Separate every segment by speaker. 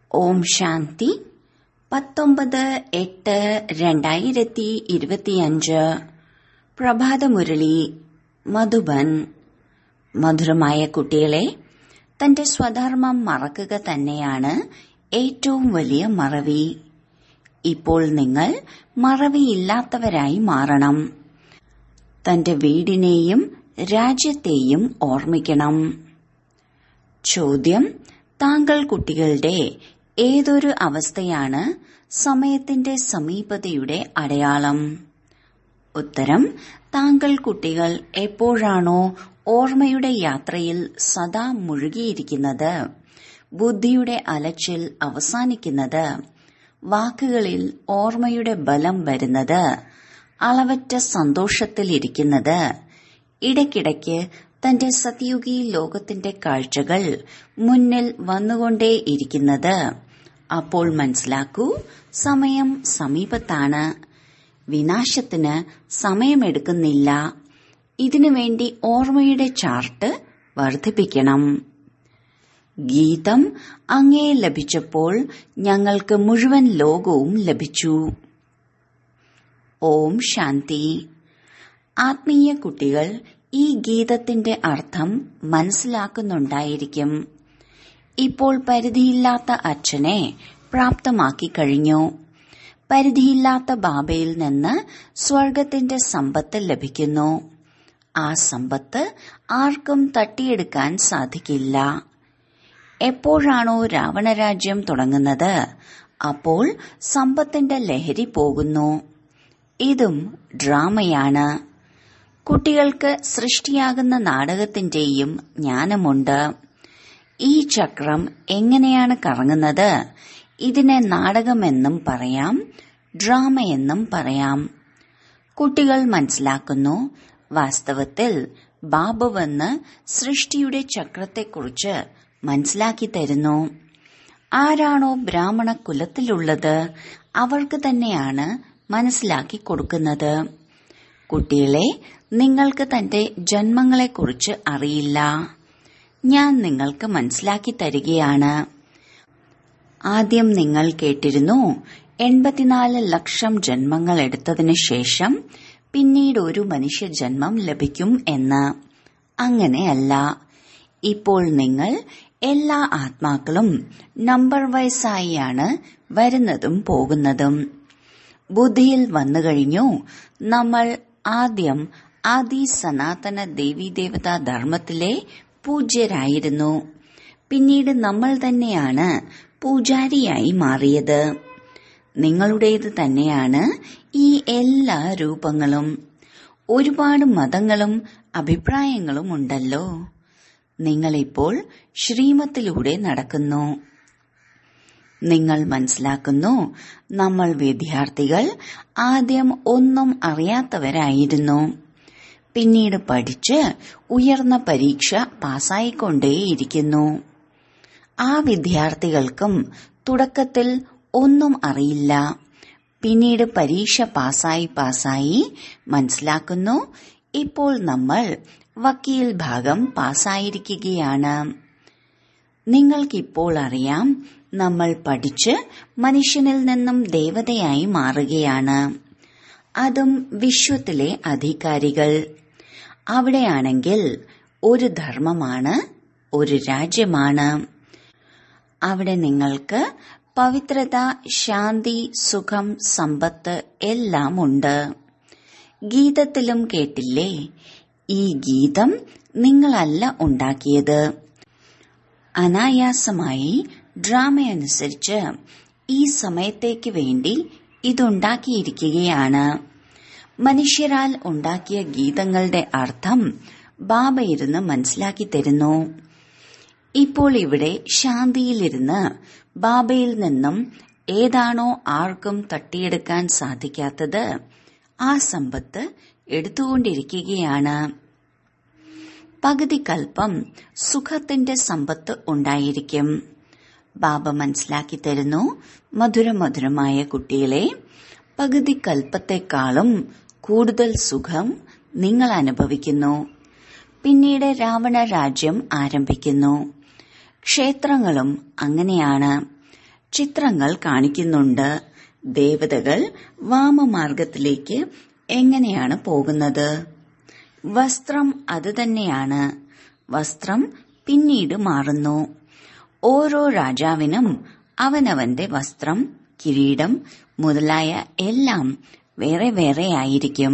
Speaker 1: ഓം ശാന്തി പത്തൊമ്പത് എട്ട് രണ്ടായിരത്തി ഇരുപത്തിയഞ്ച് പ്രഭാതമുരളി മധുബൻ മധുരമായ കുട്ടികളെ തന്റെ സ്വധർമ്മം മറക്കുക തന്നെയാണ് ഏറ്റവും വലിയ മറവി ഇപ്പോൾ നിങ്ങൾ മറവിയില്ലാത്തവരായി മാറണം തന്റെ വീടിനെയും രാജ്യത്തെയും ഓർമ്മിക്കണം ചോദ്യം താങ്കൾ കുട്ടികളുടെ ഏതൊരു അവസ്ഥയാണ് സമയത്തിന്റെ സമീപതയുടെ അടയാളം ഉത്തരം താങ്കൾ കുട്ടികൾ എപ്പോഴാണോ ഓർമ്മയുടെ യാത്രയിൽ സദാ മുഴുകിയിരിക്കുന്നത് ബുദ്ധിയുടെ അലച്ചിൽ അവസാനിക്കുന്നത് വാക്കുകളിൽ ഓർമ്മയുടെ ബലം വരുന്നത് അളവറ്റ സന്തോഷത്തിലിരിക്കുന്നത് ഇടയ്ക്കിടയ്ക്ക് തന്റെ സത്യുഗി ലോകത്തിന്റെ കാഴ്ചകൾ മുന്നിൽ വന്നുകൊണ്ടേയിരിക്കുന്നത് അപ്പോൾ മനസ്സിലാക്കൂ സമയം സമീപത്താണ് വിനാശത്തിന് സമയമെടുക്കുന്നില്ല ഇതിനുവേണ്ടി ഓർമ്മയുടെ ചാർട്ട് വർദ്ധിപ്പിക്കണം ഗീതം അങ്ങേ ലഭിച്ചപ്പോൾ ഞങ്ങൾക്ക് മുഴുവൻ ലോകവും ലഭിച്ചു ഓം ശാന്തി ആത്മീയ കുട്ടികൾ ഈ ഗീതത്തിന്റെ അർത്ഥം മനസ്സിലാക്കുന്നുണ്ടായിരിക്കും ഇപ്പോൾ പരിധിയില്ലാത്ത അച്ഛനെ പ്രാപ്തമാക്കി കഴിഞ്ഞു പരിധിയില്ലാത്ത ബാബയിൽ നിന്ന് സ്വർഗത്തിന്റെ സമ്പത്ത് ലഭിക്കുന്നു ആ സമ്പത്ത് ആർക്കും തട്ടിയെടുക്കാൻ സാധിക്കില്ല എപ്പോഴാണോ രാവണരാജ്യം തുടങ്ങുന്നത് അപ്പോൾ സമ്പത്തിന്റെ ലഹരി പോകുന്നു ഇതും ഡ്രാമയാണ് കുട്ടികൾക്ക് സൃഷ്ടിയാകുന്ന നാടകത്തിന്റെയും ജ്ഞാനമുണ്ട് ഈ ചക്രം എങ്ങനെയാണ് കറങ്ങുന്നത് ഇതിനെ നാടകമെന്നും പറയാം ഡ്രാമയെന്നും പറയാം കുട്ടികൾ മനസ്സിലാക്കുന്നു വാസ്തവത്തിൽ ബാബു വന്ന് സൃഷ്ടിയുടെ ചക്രത്തെക്കുറിച്ച് മനസ്സിലാക്കി തരുന്നു ആരാണോ ബ്രാഹ്മണ കുലത്തിലുള്ളത് അവർക്ക് തന്നെയാണ് മനസ്സിലാക്കി കൊടുക്കുന്നത് കുട്ടികളെ നിങ്ങൾക്ക് തന്റെ ജന്മങ്ങളെക്കുറിച്ച് അറിയില്ല ഞാൻ നിങ്ങൾക്ക് മനസ്സിലാക്കി തരികയാണ് ആദ്യം നിങ്ങൾ കേട്ടിരുന്നു എൺപത്തിനാല് ലക്ഷം ജന്മങ്ങൾ എടുത്തതിനു ശേഷം പിന്നീട് ഒരു മനുഷ്യ ജന്മം ലഭിക്കും എന്ന് അങ്ങനെയല്ല ഇപ്പോൾ നിങ്ങൾ എല്ലാ ആത്മാക്കളും നമ്പർ വൈസായിയാണ് വരുന്നതും പോകുന്നതും ബുദ്ധിയിൽ വന്നു കഴിഞ്ഞു നമ്മൾ ആദ്യം ആദി സനാതന ദേവീദേവതാ ധർമ്മത്തിലെ പൂജ്യരായിരുന്നു പിന്നീട് നമ്മൾ തന്നെയാണ് പൂജാരിയായി മാറിയത് നിങ്ങളുടേത് തന്നെയാണ് ഈ എല്ലാ രൂപങ്ങളും ഒരുപാട് മതങ്ങളും അഭിപ്രായങ്ങളും ഉണ്ടല്ലോ നിങ്ങളിപ്പോൾ ശ്രീമത്തിലൂടെ നടക്കുന്നു നിങ്ങൾ മനസ്സിലാക്കുന്നു നമ്മൾ വിദ്യാർത്ഥികൾ ആദ്യം ഒന്നും അറിയാത്തവരായിരുന്നു പിന്നീട് പഠിച്ച് ഉയർന്ന പരീക്ഷ പാസ്സായിക്കൊണ്ടേയിരിക്കുന്നു ആ വിദ്യാർത്ഥികൾക്കും തുടക്കത്തിൽ ഒന്നും അറിയില്ല പിന്നീട് പരീക്ഷ പാസ്സായി പാസ്സായി മനസ്സിലാക്കുന്നു ഇപ്പോൾ നമ്മൾ വക്കീൽ ഭാഗം പാസ്സായിരിക്കുകയാണ് നിങ്ങൾക്കിപ്പോൾ അറിയാം നമ്മൾ പഠിച്ച് മനുഷ്യനിൽ നിന്നും ദേവതയായി മാറുകയാണ് അതും വിശ്വത്തിലെ അധികാരികൾ അവിടെയാണെങ്കിൽ ഒരു ധർമ്മമാണ് ഒരു രാജ്യമാണ് അവിടെ നിങ്ങൾക്ക് പവിത്രത ശാന്തി സുഖം സമ്പത്ത് എല്ലാം ഉണ്ട് ഗീതത്തിലും കേട്ടില്ലേ ഈ ഗീതം നിങ്ങളല്ല ഉണ്ടാക്കിയത് അനായാസമായി ഡ്രാമയനുസരിച്ച് ഈ സമയത്തേക്ക് വേണ്ടി ഇതുണ്ടാക്കിയിരിക്കുകയാണ് മനുഷ്യരാൽ ഉണ്ടാക്കിയ ഗീതങ്ങളുടെ അർത്ഥം ബാബ ഇരുന്ന് മനസ്സിലാക്കി തരുന്നു ഇപ്പോൾ ഇവിടെ ശാന്തിയിലിരുന്ന് ബാബയിൽ നിന്നും ഏതാണോ ആർക്കും തട്ടിയെടുക്കാൻ സാധിക്കാത്തത് ആ സമ്പത്ത് എടുത്തുകൊണ്ടിരിക്കുകയാണ് പകുതി കൽപ്പം സുഖത്തിന്റെ സമ്പത്ത് ഉണ്ടായിരിക്കും ബാബ മനസ്സിലാക്കി തരുന്നു മധുരമധുരമായ കുട്ടികളെ പകുതി കൽപ്പത്തെക്കാളും കൂടുതൽ സുഖം നിങ്ങൾ അനുഭവിക്കുന്നു പിന്നീട് രാവണ രാജ്യം ആരംഭിക്കുന്നു ക്ഷേത്രങ്ങളും അങ്ങനെയാണ് ചിത്രങ്ങൾ കാണിക്കുന്നുണ്ട് ദേവതകൾ വാമമാർഗത്തിലേക്ക് എങ്ങനെയാണ് പോകുന്നത് വസ്ത്രം അത് തന്നെയാണ് വസ്ത്രം പിന്നീട് മാറുന്നു ഓരോ രാജാവിനും അവനവന്റെ വസ്ത്രം കിരീടം മുതലായ എല്ലാം വേറെ വേറെ ആയിരിക്കും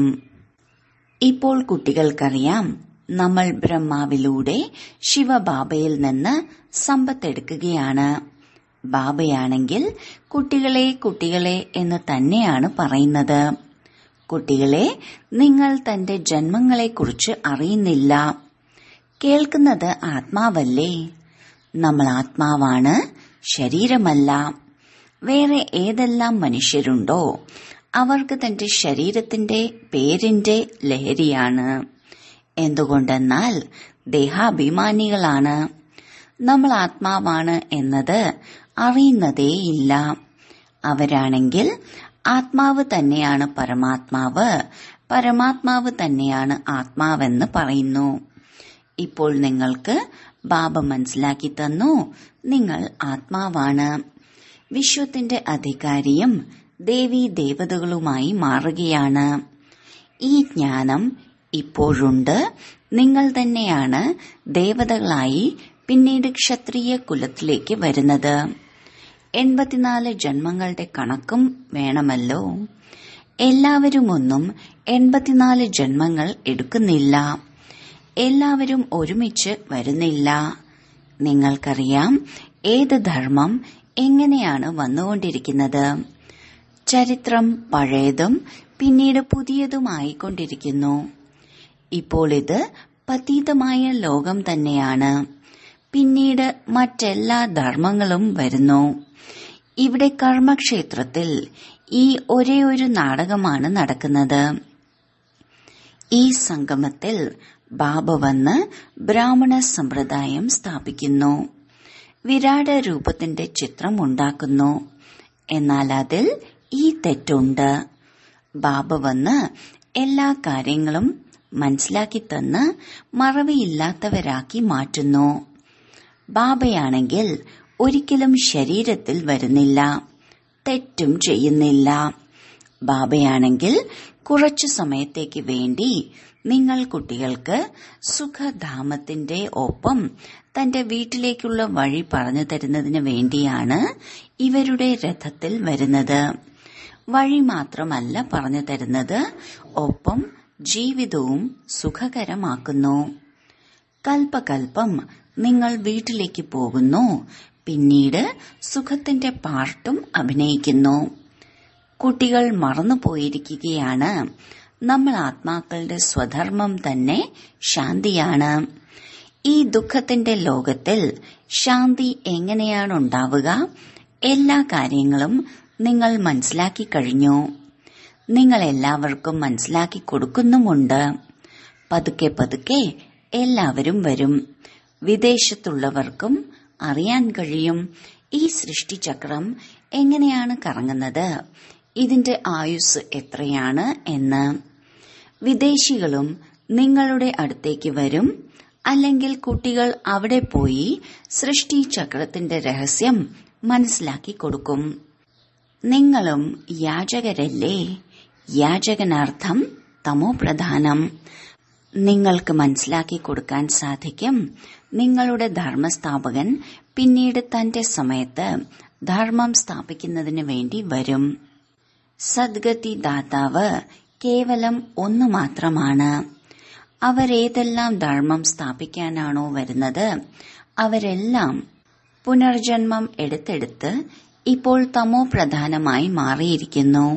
Speaker 1: ഇപ്പോൾ കുട്ടികൾക്കറിയാം നമ്മൾ ബ്രഹ്മാവിലൂടെ ശിവബാബയിൽ നിന്ന് സമ്പത്തെടുക്കുകയാണ് ബാബയാണെങ്കിൽ കുട്ടികളെ കുട്ടികളെ എന്ന് തന്നെയാണ് പറയുന്നത് കുട്ടികളെ നിങ്ങൾ തന്റെ ജന്മങ്ങളെക്കുറിച്ച് അറിയുന്നില്ല കേൾക്കുന്നത് ആത്മാവല്ലേ നമ്മൾ ആത്മാവാണ് ശരീരമല്ല വേറെ ഏതെല്ലാം മനുഷ്യരുണ്ടോ അവർക്ക് തന്റെ ശരീരത്തിന്റെ പേരിന്റെ ലഹരിയാണ് എന്തുകൊണ്ടെന്നാൽ ദേഹാഭിമാനികളാണ് നമ്മൾ ആത്മാവാണ് എന്നത് അറിയുന്നതേയില്ല അവരാണെങ്കിൽ ആത്മാവ് തന്നെയാണ് പരമാത്മാവ് പരമാത്മാവ് തന്നെയാണ് ആത്മാവെന്ന് പറയുന്നു ഇപ്പോൾ നിങ്ങൾക്ക് ബാബ മനസ്സിലാക്കി തന്നു നിങ്ങൾ ആത്മാവാണ് വിശ്വത്തിന്റെ അധികാരിയും ദേവീ ദേവതകളുമായി മാറുകയാണ് ഈ ജ്ഞാനം ഇപ്പോഴുണ്ട് നിങ്ങൾ തന്നെയാണ് ദേവതകളായി പിന്നീട് ക്ഷത്രിയ കുലത്തിലേക്ക് വരുന്നത് എൺപത്തിനാല് ജന്മങ്ങളുടെ കണക്കും വേണമല്ലോ എല്ലാവരും ഒന്നും എൺപത്തിനാല് ജന്മങ്ങൾ എടുക്കുന്നില്ല എല്ലാവരും ഒരുമിച്ച് വരുന്നില്ല നിങ്ങൾക്കറിയാം ഏത് ധർമ്മം എങ്ങനെയാണ് വന്നുകൊണ്ടിരിക്കുന്നത് ചരിത്രം പഴയതും പിന്നീട് പുതിയതുമായിക്കൊണ്ടിരിക്കുന്നു ഇപ്പോൾ ഇത് പതീതമായ ലോകം തന്നെയാണ് പിന്നീട് മറ്റെല്ലാ ധർമ്മങ്ങളും വരുന്നു ഇവിടെ കർമ്മക്ഷേത്രത്തിൽ ഈ ഒരേ ഒരു നാടകമാണ് നടക്കുന്നത് ഈ സംഗമത്തിൽ ബാബ വന്ന് ബ്രാഹ്മണ സമ്പ്രദായം സ്ഥാപിക്കുന്നു വിരാട രൂപത്തിന്റെ ചിത്രം ഉണ്ടാക്കുന്നു എന്നാൽ അതിൽ ഈ തെറ്റുണ്ട് ബാബ വന്ന് എല്ലാ കാര്യങ്ങളും മനസ്സിലാക്കി തന്ന് മറവിയില്ലാത്തവരാക്കി മാറ്റുന്നു ബാബയാണെങ്കിൽ ഒരിക്കലും ശരീരത്തിൽ വരുന്നില്ല തെറ്റും ചെയ്യുന്നില്ല ബാബയാണെങ്കിൽ കുറച്ചു സമയത്തേക്ക് വേണ്ടി നിങ്ങൾ കുട്ടികൾക്ക് സുഖധാമത്തിന്റെ ഒപ്പം തന്റെ വീട്ടിലേക്കുള്ള വഴി പറഞ്ഞു തരുന്നതിന് വേണ്ടിയാണ് ഇവരുടെ രഥത്തിൽ വരുന്നത് വഴി മാത്രമല്ല പറഞ്ഞു തരുന്നത് ഒപ്പം ജീവിതവും സുഖകരമാക്കുന്നു കൽപ്പകൽപ്പം നിങ്ങൾ വീട്ടിലേക്ക് പോകുന്നു പിന്നീട് സുഖത്തിന്റെ പാർട്ടും അഭിനയിക്കുന്നു കുട്ടികൾ മറന്നുപോയിരിക്കുകയാണ് നമ്മൾ ആത്മാക്കളുടെ സ്വധർമ്മം തന്നെ ശാന്തിയാണ് ഈ ദുഃഖത്തിന്റെ ലോകത്തിൽ ശാന്തി എങ്ങനെയാണ് ഉണ്ടാവുക എല്ലാ കാര്യങ്ങളും നിങ്ങൾ മനസ്സിലാക്കി കഴിഞ്ഞു നിങ്ങൾ എല്ലാവർക്കും മനസ്സിലാക്കി കൊടുക്കുന്നുമുണ്ട് പതുക്കെ പതുക്കെ എല്ലാവരും വരും വിദേശത്തുള്ളവർക്കും അറിയാൻ കഴിയും ഈ സൃഷ്ടിചക്രം എങ്ങനെയാണ് കറങ്ങുന്നത് ഇതിന്റെ ആയുസ് എത്രയാണ് എന്ന് വിദേശികളും നിങ്ങളുടെ അടുത്തേക്ക് വരും അല്ലെങ്കിൽ കുട്ടികൾ അവിടെ പോയി സൃഷ്ടി ചക്രത്തിന്റെ രഹസ്യം മനസ്സിലാക്കി കൊടുക്കും നിങ്ങളും യാചകരല്ലേ യാചകനർത്ഥം തമോ പ്രധാനം നിങ്ങൾക്ക് മനസ്സിലാക്കി കൊടുക്കാൻ സാധിക്കും നിങ്ങളുടെ ധർമ്മസ്ഥാപകൻ പിന്നീട് തന്റെ സമയത്ത് ധർമ്മം സ്ഥാപിക്കുന്നതിന് വേണ്ടി വരും സദ്ഗതി ദാതാവ് കേവലം ഒന്നു മാത്രമാണ് അവരേതെല്ലാം ധർമ്മം സ്ഥാപിക്കാനാണോ വരുന്നത് അവരെല്ലാം പുനർജന്മം എടുത്തെടുത്ത് ഇപ്പോൾ തമോ പ്രധാനമായി മാറിയിരിക്കുന്നു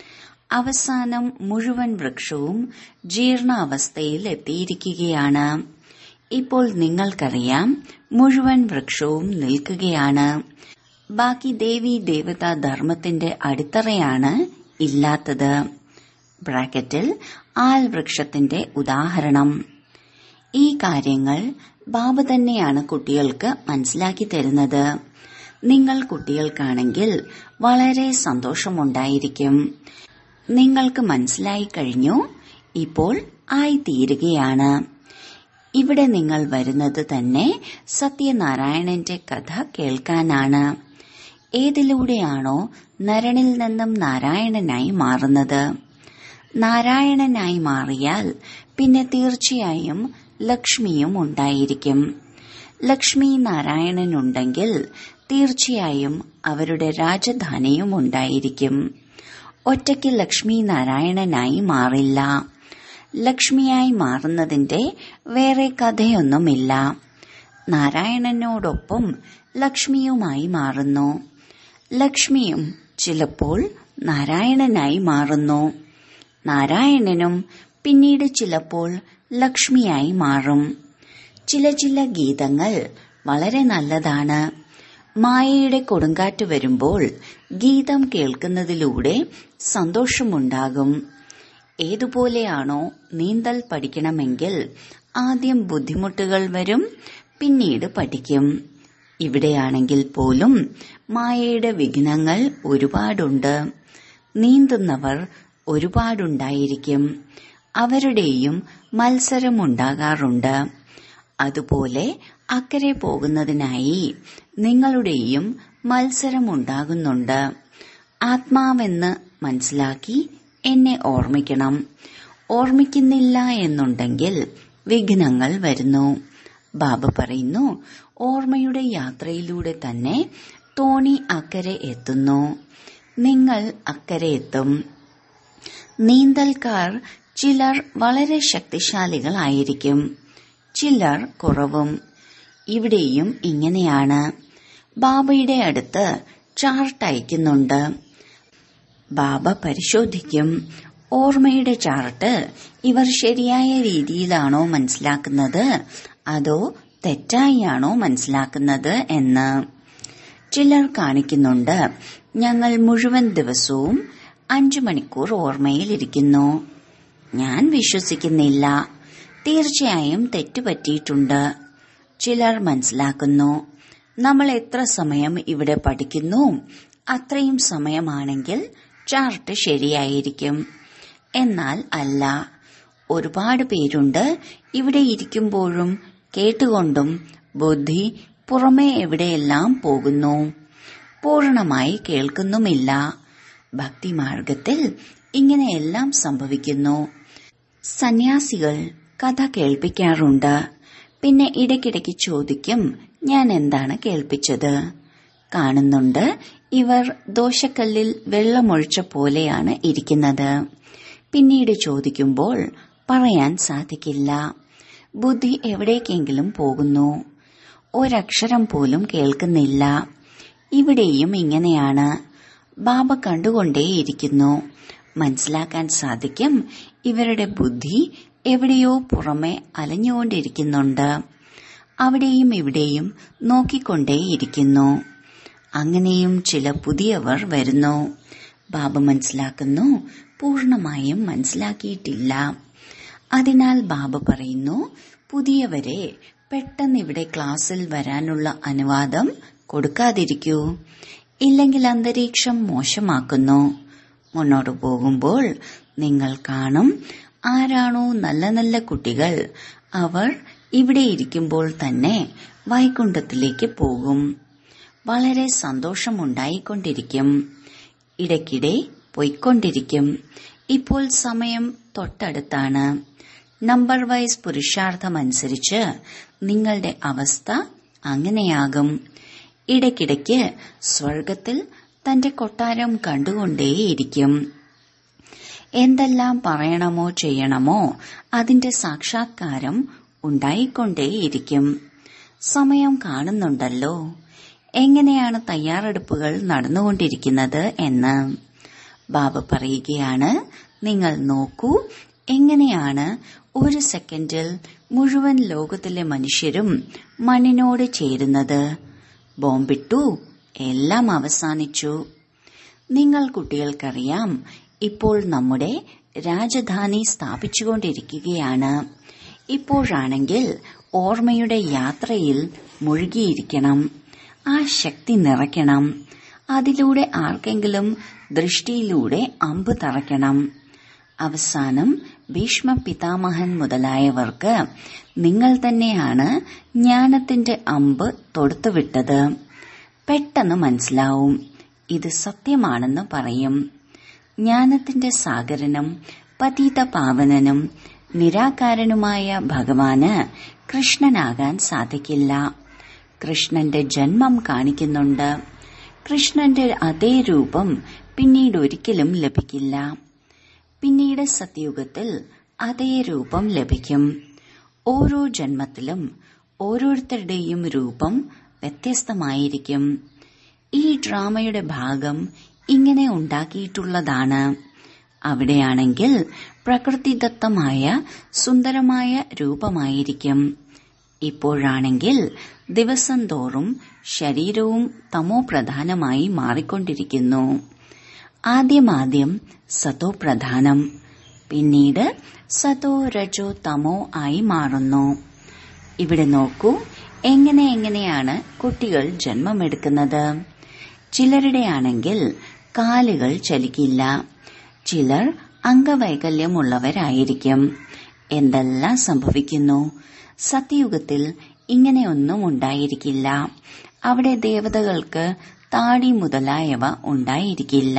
Speaker 1: അവസാനം മുഴുവൻ വൃക്ഷവും ജീർണാവസ്ഥയിൽ എത്തിയിരിക്കുകയാണ് ഇപ്പോൾ നിങ്ങൾക്കറിയാം മുഴുവൻ വൃക്ഷവും നിൽക്കുകയാണ് ബാക്കി ദേവി ദേവതാ ധർമ്മത്തിന്റെ അടിത്തറയാണ് ഇല്ലാത്തത് ബ്രാക്കറ്റിൽ ആൽ വൃക്ഷത്തിന്റെ ഉദാഹരണം ഈ കാര്യങ്ങൾ ബാബ തന്നെയാണ് കുട്ടികൾക്ക് മനസ്സിലാക്കി തരുന്നത് നിങ്ങൾ കുട്ടികൾക്കാണെങ്കിൽ വളരെ സന്തോഷമുണ്ടായിരിക്കും നിങ്ങൾക്ക് മനസ്സിലായി കഴിഞ്ഞു ഇപ്പോൾ ആയിത്തീരുകയാണ് ഇവിടെ നിങ്ങൾ വരുന്നത് തന്നെ സത്യനാരായണന്റെ കഥ കേൾക്കാനാണ് ഏതിലൂടെയാണോ നരനിൽ നിന്നും നാരായണനായി മാറുന്നത് നാരായണനായി മാറിയാൽ പിന്നെ തീർച്ചയായും ലക്ഷ്മിയും ഉണ്ടായിരിക്കും ലക്ഷ്മി നാരായണനുണ്ടെങ്കിൽ തീർച്ചയായും അവരുടെ രാജധാനിയും ഉണ്ടായിരിക്കും ഒറ്റയ്ക്ക് ലക്ഷ്മി നാരായണനായി മാറില്ല ലക്ഷ്മിയായി മാറുന്നതിന്റെ വേറെ കഥയൊന്നുമില്ല നാരായണനോടൊപ്പം ലക്ഷ്മിയുമായി മാറുന്നു ലക്ഷ്മിയും ചിലപ്പോൾ നാരായണനായി മാറുന്നു നാരായണനും പിന്നീട് ചിലപ്പോൾ ലക്ഷ്മിയായി മാറും ചില ചില ഗീതങ്ങൾ വളരെ നല്ലതാണ് മായയുടെ കൊടുങ്കാറ്റ് വരുമ്പോൾ ഗീതം കേൾക്കുന്നതിലൂടെ സന്തോഷമുണ്ടാകും ഏതുപോലെയാണോ നീന്തൽ പഠിക്കണമെങ്കിൽ ആദ്യം ബുദ്ധിമുട്ടുകൾ വരും പിന്നീട് പഠിക്കും ഇവിടെയാണെങ്കിൽ പോലും മായയുടെ വിഘ്നങ്ങൾ ഒരുപാടുണ്ട് നീന്തുന്നവർ ഒരുപാടുണ്ടായിരിക്കും അവരുടെയും മത്സരമുണ്ടാകാറുണ്ട് അതുപോലെ അക്കരെ പോകുന്നതിനായി നിങ്ങളുടെയും മത്സരമുണ്ടാകുന്നുണ്ട് ആത്മാവെന്ന് മനസ്സിലാക്കി എന്നെ ഓർമ്മിക്കണം ഓർമ്മിക്കുന്നില്ല എന്നുണ്ടെങ്കിൽ വിഘ്നങ്ങൾ വരുന്നു ബാബ പറയുന്നു ഓർമ്മയുടെ യാത്രയിലൂടെ തന്നെ തോണി അക്കരെ എത്തുന്നു നിങ്ങൾ അക്കരെ എത്തും നീന്തൽക്കാർ ചിലർ വളരെ ശക്തിശാലികളായിരിക്കും ചിലർ കുറവും ഇവിടെയും ഇങ്ങനെയാണ് ബാബയുടെ അടുത്ത് ചാർട്ട് അയക്കുന്നുണ്ട് ബാബ പരിശോധിക്കും ഓർമ്മയുടെ ചാർട്ട് ഇവർ ശരിയായ രീതിയിലാണോ മനസ്സിലാക്കുന്നത് അതോ തെറ്റായിയാണോ മനസ്സിലാക്കുന്നത് എന്ന് ചിലർ കാണിക്കുന്നുണ്ട് ഞങ്ങൾ മുഴുവൻ ദിവസവും അഞ്ചു മണിക്കൂർ ഓർമ്മയിലിരിക്കുന്നു ഞാൻ വിശ്വസിക്കുന്നില്ല തീർച്ചയായും തെറ്റുപറ്റിയിട്ടുണ്ട് ചിലർ മനസ്സിലാക്കുന്നു നമ്മൾ എത്ര സമയം ഇവിടെ പഠിക്കുന്നു അത്രയും സമയമാണെങ്കിൽ ചാർട്ട് ശരിയായിരിക്കും എന്നാൽ അല്ല ഒരുപാട് പേരുണ്ട് ഇവിടെ ഇരിക്കുമ്പോഴും കേട്ടുകൊണ്ടും ബുദ്ധി പുറമേ എവിടെയെല്ലാം പോകുന്നു പൂർണമായി കേൾക്കുന്നുമില്ല ഭക്തിമാർഗത്തിൽ ഇങ്ങനെയെല്ലാം സംഭവിക്കുന്നു സന്യാസികൾ കഥ കേൾപ്പിക്കാറുണ്ട് പിന്നെ ഇടയ്ക്കിടയ്ക്ക് ചോദിക്കും ഞാൻ എന്താണ് കേൾപ്പിച്ചത് കാണുന്നുണ്ട് ഇവർ ദോശക്കല്ലിൽ വെള്ളമൊഴിച്ച പോലെയാണ് ഇരിക്കുന്നത് പിന്നീട് ചോദിക്കുമ്പോൾ പറയാൻ സാധിക്കില്ല ബുദ്ധി എവിടേക്കെങ്കിലും പോകുന്നു ഒരക്ഷരം പോലും കേൾക്കുന്നില്ല ഇവിടെയും ഇങ്ങനെയാണ് ബാബ കണ്ടുകൊണ്ടേയിരിക്കുന്നു മനസ്സിലാക്കാൻ സാധിക്കും ഇവരുടെ ബുദ്ധി എവിടെയോ പുറമെ അലഞ്ഞുകൊണ്ടിരിക്കുന്നുണ്ട് അവിടെയും ഇവിടെയും നോക്കിക്കൊണ്ടേയിരിക്കുന്നു അങ്ങനെയും ചില പുതിയവർ വരുന്നു ബാബ മനസ്സിലാക്കുന്നു പൂർണമായും മനസ്സിലാക്കിയിട്ടില്ല അതിനാൽ ബാബ പറയുന്നു പുതിയവരെ പെട്ടെന്ന് ഇവിടെ ക്ലാസ്സിൽ വരാനുള്ള അനുവാദം കൊടുക്കാതിരിക്കൂ ഇല്ലെങ്കിൽ അന്തരീക്ഷം മോശമാക്കുന്നു മുന്നോട്ട് പോകുമ്പോൾ നിങ്ങൾ കാണും ആരാണോ നല്ല നല്ല കുട്ടികൾ അവർ ഇവിടെ ഇരിക്കുമ്പോൾ തന്നെ വൈകുണ്ഠത്തിലേക്ക് പോകും വളരെ സന്തോഷമുണ്ടായിക്കൊണ്ടിരിക്കും ഇടയ്ക്കിടെ പോയിക്കൊണ്ടിരിക്കും ഇപ്പോൾ സമയം തൊട്ടടുത്താണ് നമ്പർ വൈസ് പുരുഷാർത്ഥമനുസരിച്ച് നിങ്ങളുടെ അവസ്ഥ അങ്ങനെയാകും ഇടയ്ക്കിടയ്ക്ക് സ്വർഗത്തിൽ തന്റെ കൊട്ടാരം കണ്ടുകൊണ്ടേയിരിക്കും എന്തെല്ലാം പറയണമോ ചെയ്യണമോ അതിന്റെ സാക്ഷാത്കാരം ഉണ്ടായിക്കൊണ്ടേയിരിക്കും സമയം കാണുന്നുണ്ടല്ലോ എങ്ങനെയാണ് തയ്യാറെടുപ്പുകൾ നടന്നുകൊണ്ടിരിക്കുന്നത് എന്ന് ബാബ പറയുകയാണ് നിങ്ങൾ നോക്കൂ എങ്ങനെയാണ് ഒരു സെക്കൻഡിൽ മുഴുവൻ ലോകത്തിലെ മനുഷ്യരും മണ്ണിനോട് ചേരുന്നത് ബോംബിട്ടു എല്ലാം അവസാനിച്ചു നിങ്ങൾ കുട്ടികൾക്കറിയാം ഇപ്പോൾ നമ്മുടെ രാജധാനി സ്ഥാപിച്ചുകൊണ്ടിരിക്കുകയാണ് ഇപ്പോഴാണെങ്കിൽ ഓർമ്മയുടെ യാത്രയിൽ മുഴുകിയിരിക്കണം ആ ശക്തി നിറയ്ക്കണം അതിലൂടെ ആർക്കെങ്കിലും ദൃഷ്ടിയിലൂടെ അമ്പ് തറയ്ക്കണം അവസാനം ഭീഷ്മ പിതാമഹൻ മുതലായവർക്ക് നിങ്ങൾ തന്നെയാണ് ജ്ഞാനത്തിന്റെ അമ്പ് തൊടുത്തുവിട്ടത് പെട്ടെന്ന് മനസ്സിലാവും ഇത് സത്യമാണെന്ന് പറയും ജ്ഞാനത്തിന്റെ സാഗരനും പതീത പാവനനും നിരാകാരനുമായ ഭഗവാന് കൃഷ്ണനാകാൻ സാധിക്കില്ല കൃഷ്ണന്റെ ജന്മം കാണിക്കുന്നുണ്ട് കൃഷ്ണന്റെ അതേ രൂപം പിന്നീട് ഒരിക്കലും ലഭിക്കില്ല പിന്നീട് സത്യുഗത്തിൽ അതേ രൂപം ലഭിക്കും ഓരോ ജന്മത്തിലും ഓരോരുത്തരുടെയും രൂപം വ്യത്യസ്തമായിരിക്കും ഈ ഡ്രാമയുടെ ഭാഗം ഇങ്ങനെ ഉണ്ടാക്കിയിട്ടുള്ളതാണ് അവിടെയാണെങ്കിൽ പ്രകൃതിദത്തമായ സുന്ദരമായ രൂപമായിരിക്കും ഇപ്പോഴാണെങ്കിൽ ദിവസം തോറും ശരീരവും തമോ പ്രധാനമായി മാറിക്കൊണ്ടിരിക്കുന്നു ആദ്യമാദ്യം സതോ പ്രധാനം പിന്നീട് സതോ രജോ തമോ ആയി മാറുന്നു ഇവിടെ നോക്കൂ എങ്ങനെ എങ്ങനെയാണ് കുട്ടികൾ ജന്മമെടുക്കുന്നത് ചിലരുടെ ആണെങ്കിൽ കാലുകൾ ചലിക്കില്ല ചിലർ അംഗവൈകല്യമുള്ളവരായിരിക്കും എന്തെല്ലാം സംഭവിക്കുന്നു സത്യയുഗത്തിൽ ഇങ്ങനെയൊന്നും ഉണ്ടായിരിക്കില്ല അവിടെ ദേവതകൾക്ക് താടി മുതലായവ ഉണ്ടായിരിക്കില്ല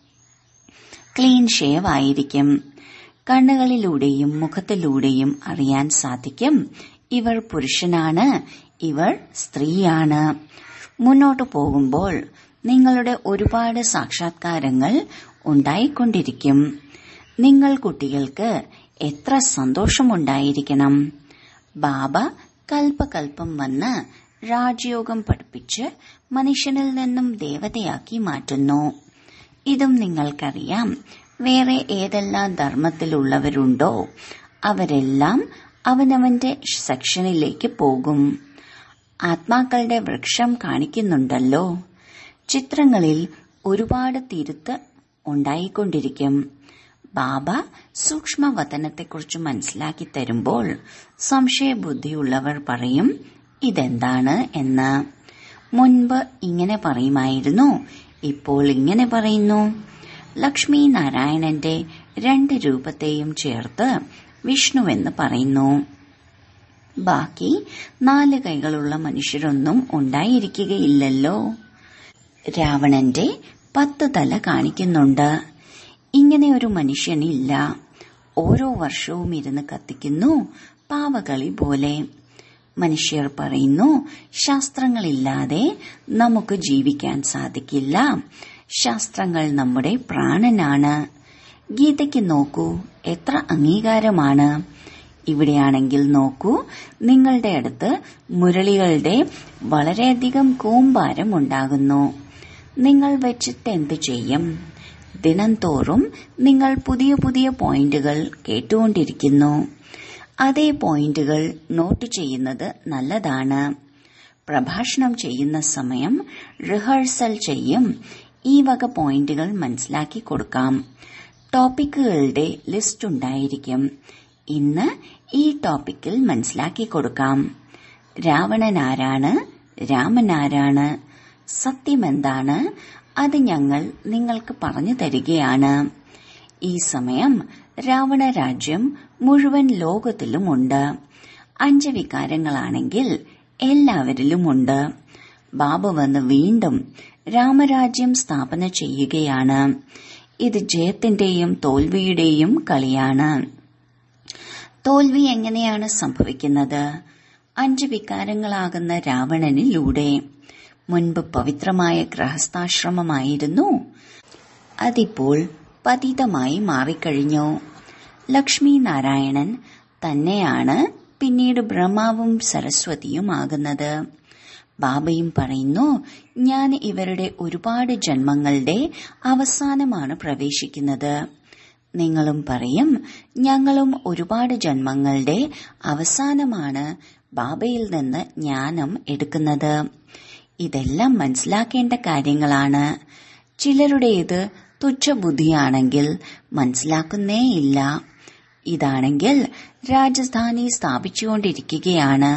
Speaker 1: ക്ലീൻ ഷേവ് ആയിരിക്കും കണ്ണുകളിലൂടെയും മുഖത്തിലൂടെയും അറിയാൻ സാധിക്കും ഇവർ പുരുഷനാണ് ഇവർ സ്ത്രീയാണ് മുന്നോട്ടു പോകുമ്പോൾ നിങ്ങളുടെ ഒരുപാട് സാക്ഷാത്കാരങ്ങൾ ഉണ്ടായിക്കൊണ്ടിരിക്കും നിങ്ങൾ കുട്ടികൾക്ക് എത്ര സന്തോഷമുണ്ടായിരിക്കണം ബാബ കൽപ്പകൽപ്പം വന്ന് രാജയോഗം പഠിപ്പിച്ച് മനുഷ്യനിൽ നിന്നും ദേവതയാക്കി മാറ്റുന്നു ഇതും നിങ്ങൾക്കറിയാം വേറെ ഏതെല്ലാം ധർമ്മത്തിലുള്ളവരുണ്ടോ അവരെല്ലാം അവനവന്റെ സെക്ഷനിലേക്ക് പോകും ആത്മാക്കളുടെ വൃക്ഷം കാണിക്കുന്നുണ്ടല്ലോ ചിത്രങ്ങളിൽ ഒരുപാട് തിരുത്ത് ഉണ്ടായിക്കൊണ്ടിരിക്കും ബാബ സൂക്ഷ്മവതനത്തെക്കുറിച്ച് മനസ്സിലാക്കി തരുമ്പോൾ സംശയബുദ്ധിയുള്ളവർ പറയും ഇതെന്താണ് എന്ന് മുൻപ് ഇങ്ങനെ പറയുമായിരുന്നു ഇപ്പോൾ ഇങ്ങനെ പറയുന്നു ലക്ഷ്മി നാരായണന്റെ രണ്ട് രൂപത്തെയും ചേർത്ത് വിഷ്ണുവെന്ന് പറയുന്നു ബാക്കി നാല് കൈകളുള്ള മനുഷ്യരൊന്നും ഉണ്ടായിരിക്കുകയില്ലല്ലോ രാവണന്റെ പത്ത് തല കാണിക്കുന്നുണ്ട് ഇങ്ങനെ ഒരു മനുഷ്യനില്ല ഓരോ വർഷവും ഇരുന്ന് കത്തിക്കുന്നു പാവകളി പോലെ മനുഷ്യർ പറയുന്നു ശാസ്ത്രങ്ങളില്ലാതെ നമുക്ക് ജീവിക്കാൻ സാധിക്കില്ല ശാസ്ത്രങ്ങൾ നമ്മുടെ പ്രാണനാണ് ഗീതയ്ക്ക് നോക്കൂ എത്ര അംഗീകാരമാണ് ഇവിടെയാണെങ്കിൽ നോക്കൂ നിങ്ങളുടെ അടുത്ത് മുരളികളുടെ വളരെയധികം കൂമ്പാരം ഉണ്ടാകുന്നു നിങ്ങൾ വെച്ചിട്ട് എന്തു ചെയ്യും ദിനം തോറും നിങ്ങൾ പുതിയ പുതിയ പോയിന്റുകൾ കേട്ടുകൊണ്ടിരിക്കുന്നു അതേ പോയിന്റുകൾ നോട്ട് ചെയ്യുന്നത് നല്ലതാണ് പ്രഭാഷണം ചെയ്യുന്ന സമയം റിഹേഴ്സൽ ചെയ്യും ഈ വക പോയിന്റുകൾ മനസ്സിലാക്കി കൊടുക്കാം ടോപ്പിക്കുകളുടെ ലിസ്റ്റ് ഉണ്ടായിരിക്കും ഇന്ന് ഈ ടോപ്പിക്കിൽ മനസ്സിലാക്കി കൊടുക്കാം രാവണൻ ആരാണ് രാമൻ ആരാണ് സത്യമെന്താണ് അത് ഞങ്ങൾ നിങ്ങൾക്ക് പറഞ്ഞു തരികയാണ് ഈ സമയം രാവണ രാജ്യം മുഴുവൻ ലോകത്തിലുമുണ്ട് അഞ്ച് വികാരങ്ങളാണെങ്കിൽ എല്ലാവരിലുമുണ്ട് ബാബ വന്ന് വീണ്ടും രാമരാജ്യം സ്ഥാപന ചെയ്യുകയാണ് ഇത് ജയത്തിന്റെയും തോൽവിയുടെയും കളിയാണ് തോൽവി എങ്ങനെയാണ് സംഭവിക്കുന്നത് അഞ്ച് വികാരങ്ങളാകുന്ന രാവണനിലൂടെ മുൻപ് പവിത്രമായ ഗൃഹസ്ഥാശ്രമമായിരുന്നു അതിപ്പോൾ പതിതമായി മാറിക്കഴിഞ്ഞു ലക്ഷ്മി നാരായണൻ തന്നെയാണ് പിന്നീട് ബ്രഹ്മാവും സരസ്വതിയും ആകുന്നത് ബാബയും പറയുന്നു ഞാൻ ഇവരുടെ ഒരുപാട് ജന്മങ്ങളുടെ അവസാനമാണ് പ്രവേശിക്കുന്നത് നിങ്ങളും പറയും ഞങ്ങളും ഒരുപാട് ജന്മങ്ങളുടെ അവസാനമാണ് ബാബയിൽ നിന്ന് ജ്ഞാനം എടുക്കുന്നത് ഇതെല്ലാം മനസ്സിലാക്കേണ്ട കാര്യങ്ങളാണ് ചിലരുടേത് തുച്ഛബുദ്ധിയാണെങ്കിൽ മനസ്സിലാക്കുന്നേയില്ല ഇതാണെങ്കിൽ രാജധാനി സ്ഥാപിച്ചുകൊണ്ടിരിക്കുകയാണ്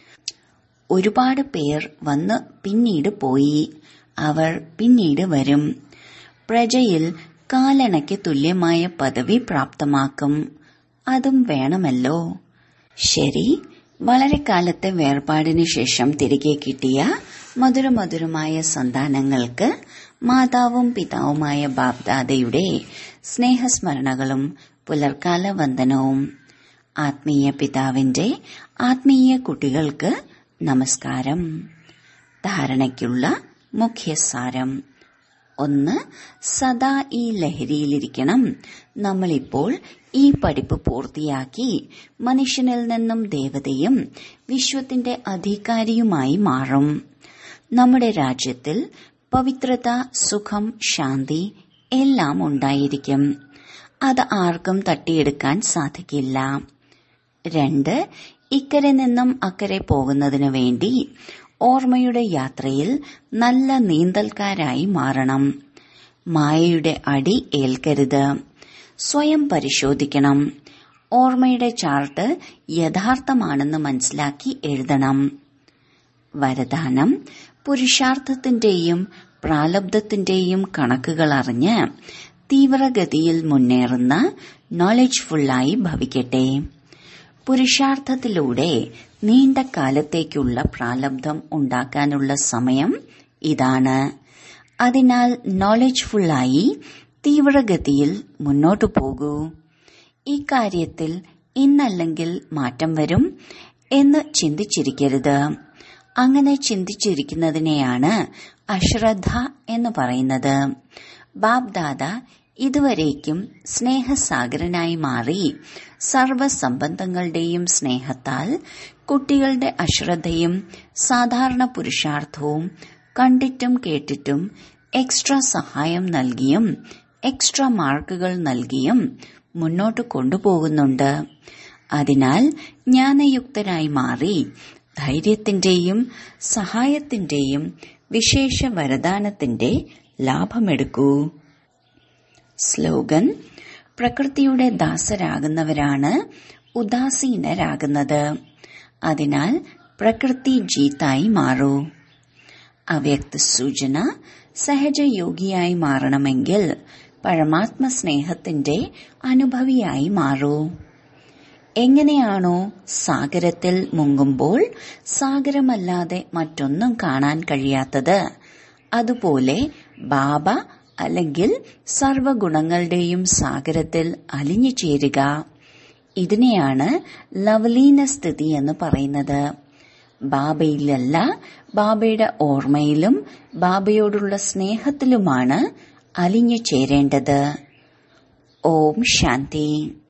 Speaker 1: ഒരുപാട് പേർ വന്ന് പിന്നീട് പോയി അവർ പിന്നീട് വരും പ്രജയിൽ കാലണയ്ക്ക് തുല്യമായ പദവി പ്രാപ്തമാക്കും അതും വേണമല്ലോ ശരി വളരെ കാലത്തെ വേർപാടിനു ശേഷം തിരികെ കിട്ടിയ മധുരമധുരമായ സന്താനങ്ങൾക്ക് മാതാവും പിതാവുമായ ബാബ്ദാദയുടെ സ്നേഹസ്മരണകളും പുലർക്കാല വന്ദനവും ആത്മീയ പിതാവിന്റെ ആത്മീയ കുട്ടികൾക്ക് നമസ്കാരം ധാരണയ്ക്കുള്ള മുഖ്യസാരം ഒന്ന് സദാ ഈ ലഹരിയിലിരിക്കണം നമ്മളിപ്പോൾ ഈ പഠിപ്പ് പൂർത്തിയാക്കി മനുഷ്യനിൽ നിന്നും ദേവതയും വിശ്വത്തിന്റെ അധികാരിയുമായി മാറും നമ്മുടെ രാജ്യത്തിൽ പവിത്രത സുഖം ശാന്തി എല്ലാം ഉണ്ടായിരിക്കും അത് ആർക്കും തട്ടിയെടുക്കാൻ സാധിക്കില്ല രണ്ട് ഇക്കരെ നിന്നും അക്കരെ പോകുന്നതിനു വേണ്ടി ഓർമ്മയുടെ യാത്രയിൽ നല്ല നീന്തൽക്കാരായി മാറണം മായയുടെ അടി ഏൽക്കരുത് സ്വയം പരിശോധിക്കണം ഓർമ്മയുടെ ചാർട്ട് യഥാർത്ഥമാണെന്ന് മനസ്സിലാക്കി എഴുതണം വരദാനം പുരുഷാർത്ഥത്തിന്റെയും പ്രാലബ്ധത്തിന്റെയും കണക്കുകൾ അറിഞ്ഞ് തീവ്രഗതിയിൽ മുന്നേറുന്ന നോളജ്ഫുള്ളായി ഭവിക്കട്ടെ പുരുഷാർത്ഥത്തിലൂടെ നീണ്ട കാലത്തേക്കുള്ള പ്രാലബ്ധം ഉണ്ടാക്കാനുള്ള സമയം ഇതാണ് അതിനാൽ നോളജ്ഫുള്ളായി തീവ്രഗതിയിൽ മുന്നോട്ടു പോകൂ ഇക്കാര്യത്തിൽ ഇന്നല്ലെങ്കിൽ മാറ്റം വരും എന്ന് ചിന്തിച്ചിരിക്കരുത് അങ്ങനെ ചിന്തിച്ചിരിക്കുന്നതിനെയാണ് അശ്രദ്ധ എന്ന് പറയുന്നത് ബാബ്ദാദ ഇതുവരേക്കും സ്നേഹസാഗരനായി മാറി സർവസംബന്ധങ്ങളുടെയും സ്നേഹത്താൽ കുട്ടികളുടെ അശ്രദ്ധയും സാധാരണ പുരുഷാർത്ഥവും കണ്ടിട്ടും കേട്ടിട്ടും എക്സ്ട്രാ സഹായം നൽകിയും എക്സ്ട്രാ മാർക്കുകൾ നൽകിയും മുന്നോട്ട് കൊണ്ടുപോകുന്നുണ്ട് അതിനാൽ ജ്ഞാനയുക്തരായി മാറി ധൈര്യത്തിന്റെയും സഹായത്തിന്റെയും വിശേഷ വരദാനത്തിന്റെ ലാഭമെടുക്കൂ സ്ലോഗൻ പ്രകൃതിയുടെ ദാസരാകുന്നവരാണ് ഉദാസീനരാകുന്നത് അതിനാൽ പ്രകൃതി ജീത്തായി മാറൂ അവ്യക്ത സൂചന സഹജയോഗിയായി മാറണമെങ്കിൽ പരമാത്മ സ്നേഹത്തിന്റെ അനുഭവിയായി മാറൂ എങ്ങനെയാണോ സാഗരത്തിൽ മുങ്ങുമ്പോൾ സാഗരമല്ലാതെ മറ്റൊന്നും കാണാൻ കഴിയാത്തത് അതുപോലെ ബാബ അല്ലെങ്കിൽ സർവഗുണങ്ങളുടെയും സാഗരത്തിൽ അലിഞ്ഞു ചേരുക ഇതിനെയാണ് ലവലീന സ്ഥിതി എന്ന് പറയുന്നത് ബാബയിലല്ല ബാബയുടെ ഓർമ്മയിലും ബാബയോടുള്ള സ്നേഹത്തിലുമാണ് അലിഞ്ഞു ചേരേണ്ടത് ഓം ശാന്തി